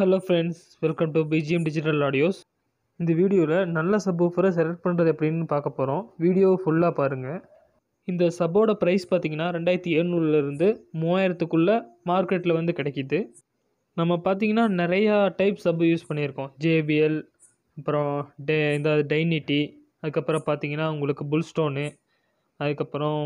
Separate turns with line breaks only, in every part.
hello friends welcome to BGM digital audios இந்த வீடியோவில் நல்ல சப்வூஃபரை செலக்ட் பண்ணுறது எப்படின்னு பார்க்க போகிறோம் வீடியோ ஃபுல்லாக பாருங்கள் இந்த சப்போட ப்ரைஸ் பார்த்தீங்கன்னா ரெண்டாயிரத்தி எழுநூறுலேருந்து மூவாயிரத்துக்குள்ளே மார்க்கெட்டில் வந்து கிடைக்கிது நம்ம பார்த்தீங்கன்னா நிறையா டைப் சப் யூஸ் பண்ணியிருக்கோம் ஜேபிஎல் அப்புறம் டே இந்த டைனிட்டி அதுக்கப்புறம் பார்த்தீங்கன்னா உங்களுக்கு புல்ஸ்டோனு அதுக்கப்புறம்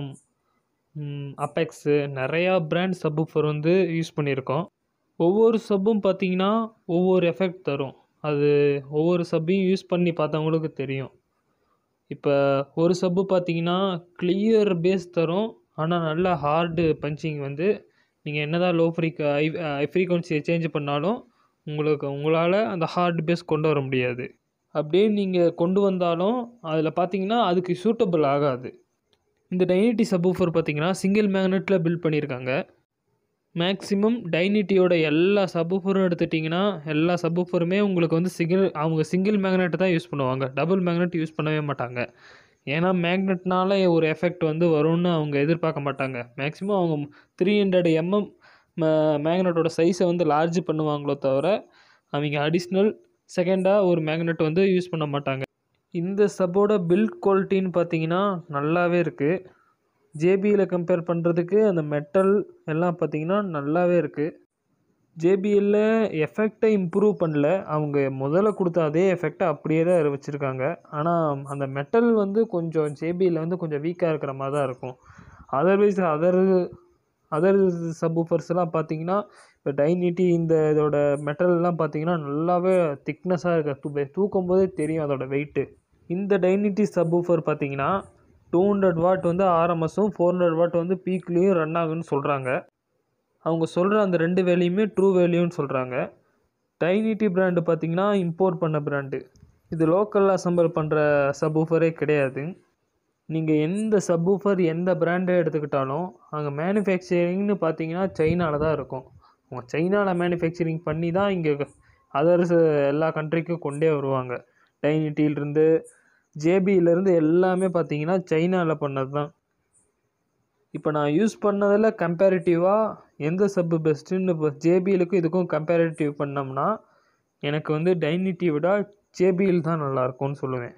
அப்பெக்ஸு நிறையா பிராண்ட் சப்வூஃபர் வந்து யூஸ் பண்ணியிருக்கோம் ஒவ்வொரு சப்பும் பார்த்தீங்கன்னா ஒவ்வொரு எஃபெக்ட் தரும் அது ஒவ்வொரு சப்பையும் யூஸ் பண்ணி பார்த்தவங்களுக்கு தெரியும் இப்போ ஒரு சப்பு பார்த்தீங்கன்னா கிளியர் பேஸ் தரும் ஆனால் நல்ல ஹார்டு பஞ்சிங் வந்து நீங்கள் என்ன தான் லோ ஃப்ரீக் ஐ ஃப்ரீக்வன்சியை சேஞ்ச் பண்ணாலும் உங்களுக்கு உங்களால் அந்த ஹார்ட் பேஸ் கொண்டு வர முடியாது அப்படியே நீங்கள் கொண்டு வந்தாலும் அதில் பார்த்தீங்கன்னா அதுக்கு சூட்டபிள் ஆகாது இந்த டைனிட்டி சப்வூஃபர் பார்த்தீங்கன்னா சிங்கிள் மேக்னெட்டில் பில்ட் பண்ணியிருக்காங்க மேக்ஸிமம் டைனிட்டியோட எல்லா சப்வூஃபரும் எடுத்துட்டிங்கன்னா எல்லா சப்வூஃபருமே உங்களுக்கு வந்து சிங்கிள் அவங்க சிங்கிள் மேக்னெட் தான் யூஸ் பண்ணுவாங்க டபுள் மேக்னெட் யூஸ் பண்ணவே மாட்டாங்க ஏன்னா மேக்னெட்னால ஒரு எஃபெக்ட் வந்து வரும்னு அவங்க எதிர்பார்க்க மாட்டாங்க மேக்ஸிமம் அவங்க த்ரீ ஹண்ட்ரட் எம்எம் மேக்னெட்டோட சைஸை வந்து லார்ஜ் பண்ணுவாங்களோ தவிர அவங்க அடிஷ்னல் செகண்டாக ஒரு மேக்னெட் வந்து யூஸ் பண்ண மாட்டாங்க இந்த சப்போட பில்ட் குவாலிட்டின்னு பார்த்தீங்கன்னா நல்லாவே இருக்குது ஜேபியில் கம்பேர் பண்ணுறதுக்கு அந்த மெட்டல் எல்லாம் பார்த்தீங்கன்னா நல்லாவே இருக்குது ஜேபிஎல்ல எஃபெக்டை இம்ப்ரூவ் பண்ணல அவங்க முதல்ல கொடுத்த அதே எஃபெக்டை அப்படியே தான் வச்சுருக்காங்க ஆனால் அந்த மெட்டல் வந்து கொஞ்சம் ஜேபியில் வந்து கொஞ்சம் வீக்காக இருக்கிற மாதிரி தான் இருக்கும் அதர்வைஸ் அதர் அதர் சப்வூஃபர்ஸ்லாம் பார்த்தீங்கன்னா இப்போ டைனிட்டி இந்த இதோட மெட்டல்லாம் பார்த்தீங்கன்னா நல்லாவே திக்னஸாக இருக்க தூக்கும் போதே தெரியும் அதோட வெயிட்டு இந்த டைனிட்டி சப்வூஃபர் பார்த்தீங்கன்னா டூ ஹண்ட்ரட் வாட் வந்து ஆர்எம்எஸும் ஃபோர் ஹண்ட்ரட் வாட் வந்து பீக்லேயும் ரன் ஆகுன்னு சொல்கிறாங்க அவங்க சொல்கிற அந்த ரெண்டு வேலையுமே ட்ரூ வேல்யூன்னு சொல்கிறாங்க டைனிட்டி பிராண்டு பார்த்திங்கன்னா இம்போர்ட் பண்ண பிராண்டு இது லோக்கலில் அசம்பிள் பண்ணுற சப்வூஃபரே கிடையாது நீங்கள் எந்த சப்வூஃபர் எந்த பிராண்டை எடுத்துக்கிட்டாலும் அங்கே மேனுஃபேக்சரிங்னு பார்த்தீங்கன்னா சைனாவில் தான் இருக்கும் அவங்க சைனாவில் மேனுஃபேக்சரிங் பண்ணி தான் இங்கே அதர்ஸ் எல்லா கண்ட்ரிக்கும் கொண்டே வருவாங்க டைனிட்டியிலிருந்து ஜேபியிலேருந்து எல்லாமே பார்த்தீங்கன்னா சைனாவில் பண்ணது தான் இப்போ நான் யூஸ் பண்ணதில் கம்பேரிட்டிவாக எந்த சப்பு பெஸ்ட்டுன்னு இப்போ ஜேபிஎலுக்கும் இதுக்கும் கம்பேரிட்டிவ் பண்ணோம்னா எனக்கு வந்து டைனிட்டி விட ஜேபிஎல் தான் நல்லாயிருக்கும்னு சொல்லுவேன்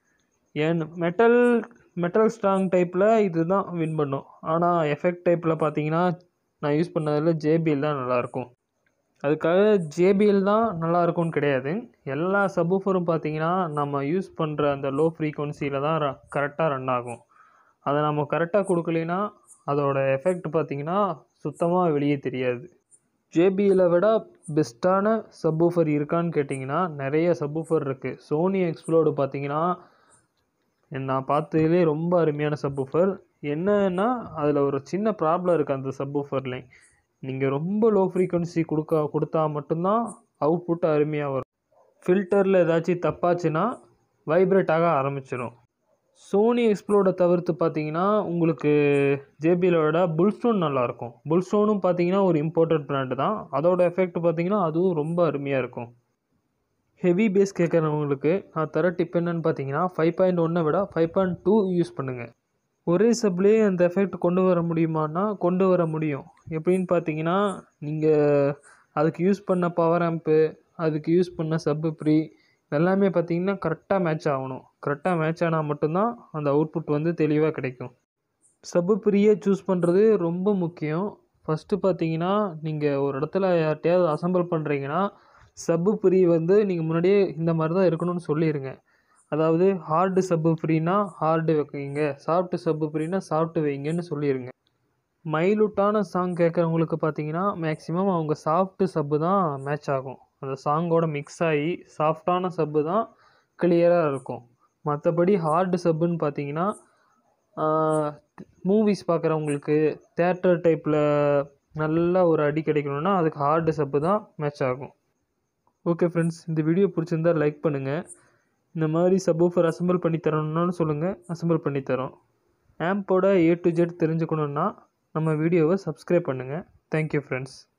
ஏன் மெட்டல் மெட்டல் ஸ்ட்ராங் டைப்பில் இது தான் வின் பண்ணும் ஆனால் எஃபெக்ட் டைப்பில் பார்த்தீங்கன்னா நான் யூஸ் பண்ணதில் ஜேபிஎல் தான் நல்லாயிருக்கும் அதுக்காக ஜேபிஎல் தான் நல்லாயிருக்கும்னு கிடையாது எல்லா சப்வூஃபரும் பார்த்தீங்கன்னா நம்ம யூஸ் பண்ணுற அந்த லோ ஃப்ரீக்வன்சியில் தான் கரெக்டாக ரன் ஆகும் அதை நம்ம கரெக்டாக கொடுக்கலைன்னா அதோட எஃபெக்ட் பார்த்திங்கன்னா சுத்தமாக வெளியே தெரியாது ஜேபிஎலை விட பெஸ்ட்டான சப்வூஃபர் இருக்கான்னு கேட்டிங்கன்னா நிறைய சப்வூஃபர் இருக்குது சோனி எக்ஸ்ப்ளோடு பார்த்தீங்கன்னா நான் பார்த்ததுலேயே ரொம்ப அருமையான சப்வூஃபர் என்னன்னா அதில் ஒரு சின்ன ப்ராப்ளம் இருக்குது அந்த சப்வூஃபர்லேயும் நீங்கள் ரொம்ப லோ ஃப்ரீக்வன்சி கொடுக்க கொடுத்தா மட்டும்தான் அவுட்புட் அருமையாக வரும் ஃபில்டரில் ஏதாச்சும் தப்பாச்சுன்னா வைப்ரேட் ஆக ஆரம்பிச்சிடும் சோனி எக்ஸ்ப்ளோரை தவிர்த்து பார்த்தீங்கன்னா உங்களுக்கு ஜேபிஎலோட புல்ஸ்டோன் நல்லாயிருக்கும் புல்ஸ்டோனும் பார்த்தீங்கன்னா ஒரு இம்போர்ட்டட் பிராண்டு தான் அதோட எஃபெக்ட் பார்த்தீங்கன்னா அதுவும் ரொம்ப அருமையாக இருக்கும் ஹெவி பேஸ் கேட்குறவங்களுக்கு நான் தர டிப் என்னன்னு பார்த்தீங்கன்னா ஃபைவ் பாயிண்ட் ஒன்னை விட ஃபைவ் பாயிண்ட் டூ யூஸ் பண்ணுங்கள் ஒரே சப்லேயே அந்த எஃபெக்ட் கொண்டு வர முடியுமான்னா கொண்டு வர முடியும் எப்படின்னு பார்த்தீங்கன்னா நீங்கள் அதுக்கு யூஸ் பண்ண பவர் ஆம்ப்பு அதுக்கு யூஸ் பண்ண சப்பு ப்ரீ எல்லாமே பார்த்தீங்கன்னா கரெக்டாக மேட்ச் ஆகணும் கரெக்டாக மேட்ச் ஆனால் மட்டும்தான் அந்த அவுட்புட் வந்து தெளிவாக கிடைக்கும் சப்பு ப்ரீயை சூஸ் பண்ணுறது ரொம்ப முக்கியம் ஃபஸ்ட்டு பார்த்தீங்கன்னா நீங்கள் ஒரு இடத்துல யார்ட்டையாவது அசம்பிள் பண்ணுறீங்கன்னா சப்பு ப்ரீ வந்து நீங்கள் முன்னாடியே இந்த மாதிரி தான் இருக்கணும்னு சொல்லிடுங்க அதாவது ஹார்டு சப்பு ஃப்ரீனா ஹார்டு வைக்கிங்க சாஃப்ட்டு சப்பு ஃப்ரீனா சாஃப்ட்டு வைங்கன்னு சொல்லிடுங்க மைலூட்டான சாங் கேட்குறவங்களுக்கு பார்த்தீங்கன்னா மேக்ஸிமம் அவங்க சாஃப்ட்டு சப்பு தான் மேட்ச் ஆகும் அந்த சாங்கோட மிக்ஸ் ஆகி சாஃப்டான சப்பு தான் கிளியராக இருக்கும் மற்றபடி ஹார்டு சப்புன்னு பார்த்தீங்கன்னா மூவிஸ் பார்க்குறவங்களுக்கு தேட்டர் டைப்பில் நல்ல ஒரு அடி கிடைக்கணும்னா அதுக்கு ஹார்டு சப்பு தான் மேட்ச் ஆகும் ஓகே ஃப்ரெண்ட்ஸ் இந்த வீடியோ பிடிச்சிருந்தா லைக் பண்ணுங்கள் இந்த மாதிரி சப்வூஃபர் அசம்பிள் பண்ணி தரணும்னு சொல்லுங்கள் அசம்பிள் பண்ணி தரோம் ஆம்போட ஏ டு ஜெட் தெரிஞ்சுக்கணுன்னா நம்ம வீடியோவை சப்ஸ்கிரைப் பண்ணுங்கள் தேங்க்யூ ஃப்ரெண்ட்ஸ்